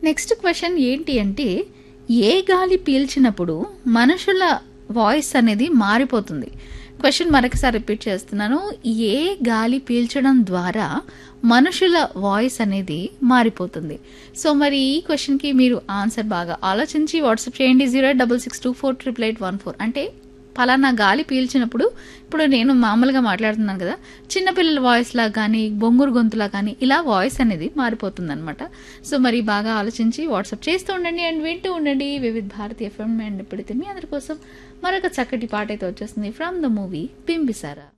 next question ఏంటి అంటే ఏ గాలి పీల్చినప్పుడు మనుషుల వాయిస్ అనేది మారిపోతుంది క్వశ్చన్ మరొకసారి రిపీట్ చేస్తున్నాను ఏ గాలి పీల్చడం ద్వారా మనుషుల వాయిస్ అనేది మారిపోతుంది సో మరి ఈ క్వశ్చన్కి మీరు ఆన్సర్ బాగా ఆలోచించి వాట్సాప్ చేయండి zero double six two four triple eight one four అంటే పలానా గాలి పీల్చినప్పుడు ఇప్పుడు నేను మామూలుగా మాట్లాడుతున్నాను కదా చిన్నపిల్లల వాయిస్ లా కానీ బొంగురు గొంతులా కానీ ఇలా వాయిస్ అనేది మారిపోతుంది అనమాట సో మరి బాగా ఆలోచించి వాట్సాప్ చేస్తూ ఉండండి అండ్ వింటూ ఉండండి వివిధ భారతీయ ఎఫ్ఎం అండ్ ఇప్పుడైతే మీ అందరి కోసం మరొక చక్కటి పాట అయితే వచ్చేస్తుంది ఫ్రమ్ ద మూవీ బింబిసారా